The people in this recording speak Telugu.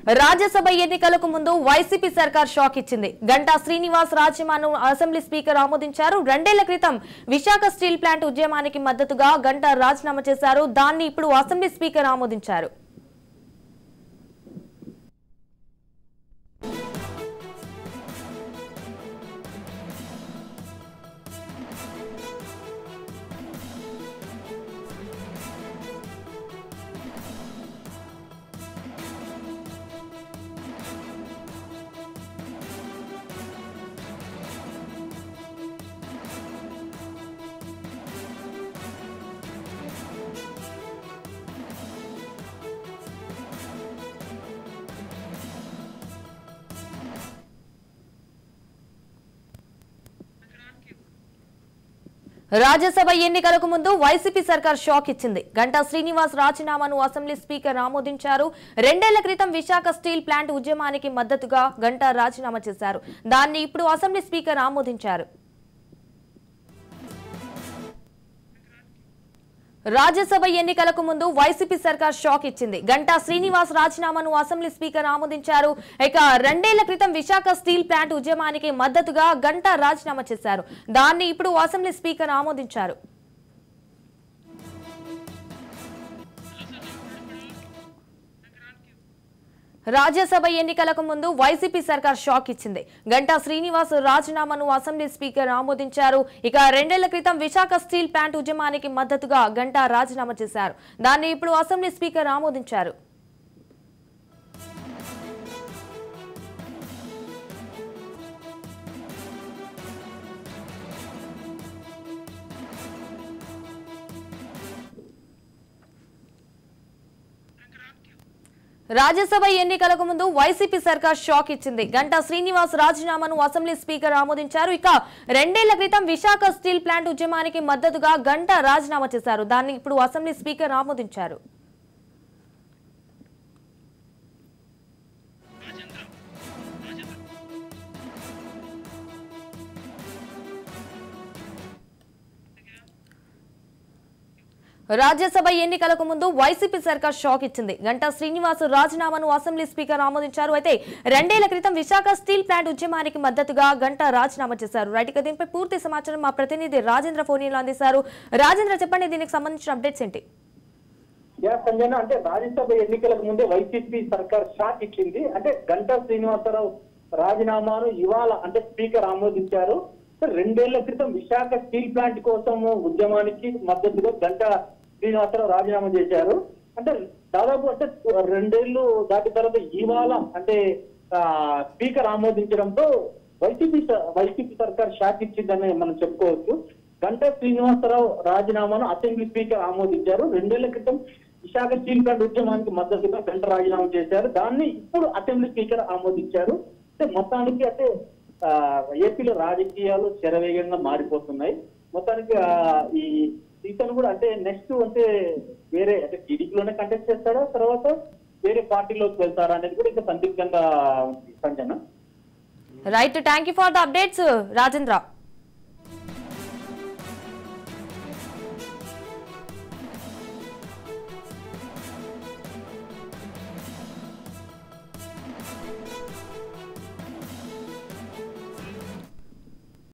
రాజ్యసభ ఎన్నికలకు ముందు వైసీపీ సర్కార్ షాక్ ఇచ్చింది గంటా శ్రీనివాస్ రాజ్యమాను అసెంబ్లీ స్పీకర్ ఆమోదించారు రెండేళ్ల క్రితం విశాఖ స్టీల్ ప్లాంట్ ఉద్యమానికి మద్దతుగా గంటా రాజీనామా చేశారు దాన్ని ఇప్పుడు అసెంబ్లీ స్పీకర్ ఆమోదించారు రాజ్యసభ ఎన్నికలకు ముందు వైసీపీ సర్కార్ షాక్ ఇచ్చింది గంటా శ్రీనివాస్ రాజీనామాను అసెంబ్లీ స్పీకర్ ఆమోదించారు రెండేళ్ల క్రితం విశాఖ స్టీల్ ప్లాంట్ ఉద్యమానికి మద్దతుగా గంటా రాజీనామా చేశారు దాన్ని ఇప్పుడు అసెంబ్లీ స్పీకర్ ఆమోదించారు రాజ్యసభ ఎన్నికలకు ముందు వైసీపీ సర్కార్ షాక్ ఇచ్చింది గంటా శ్రీనివాస్ రాజీనామాను అసెంబ్లీ స్పీకర్ ఆమోదించారు ఇక రెండేళ్ల క్రితం విశాఖ స్టీల్ ప్లాంట్ ఉద్యమానికి మద్దతుగా గంటా రాజీనామా చేశారు దాన్ని ఇప్పుడు అసెంబ్లీ స్పీకర్ ఆమోదించారు రాజ్యసభ ఎన్నికలకు ముందు వైసీపీ సర్కార్ షాక్ ఇచ్చింది గంటా శ్రీనివాస్ రాజీనామాను అసెంబ్లీ స్పీకర్ ఆమోదించారు ఇక రెండేళ్ల క్రితం విశాఖ స్టీల్ ప్లాంట్ ఉద్యమానికి మద్దతుగా గంటా రాజీనామా చేశారు దాన్ని ఇప్పుడు అసెంబ్లీ స్పీకర్ ఆమోదించారు రాజ్యసభ ఎన్నికలకు ముందు వైసీపీ సర్కార్ షాక్ ఇచ్చింది గంటా శ్రీనివాస్ రాజీనామాను అసెంబ్లీ స్పీకర్ ఆమోదించారు ఇక రెండేళ్ల క్రితం విశాఖ స్టీల్ ప్లాంట్ ఉద్యమానికి మద్దతుగా గంటా రాజీనామా చేశారు దాన్ని ఇప్పుడు అసెంబ్లీ స్పీకర్ ఆమోదించారు రాజ్యసభ ఎన్నికలకు ముందు వైసీపీ సర్కార్ షాక్ ఇచ్చింది గంటా శ్రీనివాస్ రాజీనామాను అసెంబ్లీ స్పీకర్ ఆమోదించారు అయితే రెండేళ్ల క్రితం విశాఖ స్టీల్ ప్లాంట్ ఉద్యమానికి మద్దతుగా గంటా రాజీనామా చేశారు రైట్ ఇక దీనిపై పూర్తి సమాచారం మా ప్రతినిధి రాజేంద్ర ఫోనీలో అందిస్తారు రాజేంద్ర చెప్పండి దీనికి సంబంధించిన అప్డేట్స్ ఏంటి యా సంజన అంటే రాజ్యసభ ఎన్నికలకు ముందే వైసీపీ సర్కార్ షాక్ ఇచ్చింది అంటే గంటా శ్రీనివాసరావు రాజీనామాను ఇవాళ అంటే స్పీకర్ ఆమోదించారు సో రెండేళ్ల క్రితం విశాఖ స్టీల్ ప్లాంట్ కోసం ఉద్యమానికి మద్దతుగా గంటా శ్రీనివాసరావు రాజీనామా చేశారు అంటే దాదాపు అంటే రెండేళ్లు దాటిన తర్వాత ఇవాళ అంటే ఆ, స్పీకర్ ఆమోదించడంతో వైసీపీ స- వైసీపీ సర్కార్ షాక్ ఇచ్చిందని మనం చెప్పుకోవచ్చు గంటా శ్రీనివాసరావు రాజీనామాను అసెంబ్లీ స్పీకర్ ఆమోదించారు రెండేళ్ల క్రితం విశాఖ స్టీల్ ప్లాంట్ ఉద్యమానికి మద్దతుగా గంట రాజీనామా చేశారు దాన్ని ఇప్పుడు అసెంబ్లీ స్పీకర్ ఆమోదించారు అంటే మొత్తానికి అంటే ఆ, ఏపీలో రాజకీయాలు శరవేగంగా మారిపోతున్నాయి మొత్తానికి ఆ, ఈ ఇతను కూడా అంటే నెక్స్ట్ అంటే వేరే అంటే టీడీపీలోనే కంటెస్ట్ చేస్తాడా తర్వాత వేరే పార్టీలోకి వెళ్తారా అనేది కూడా ఇంకా సందిగ్ధంగా ఉంది Sanjana right thank you for the updates Rajendra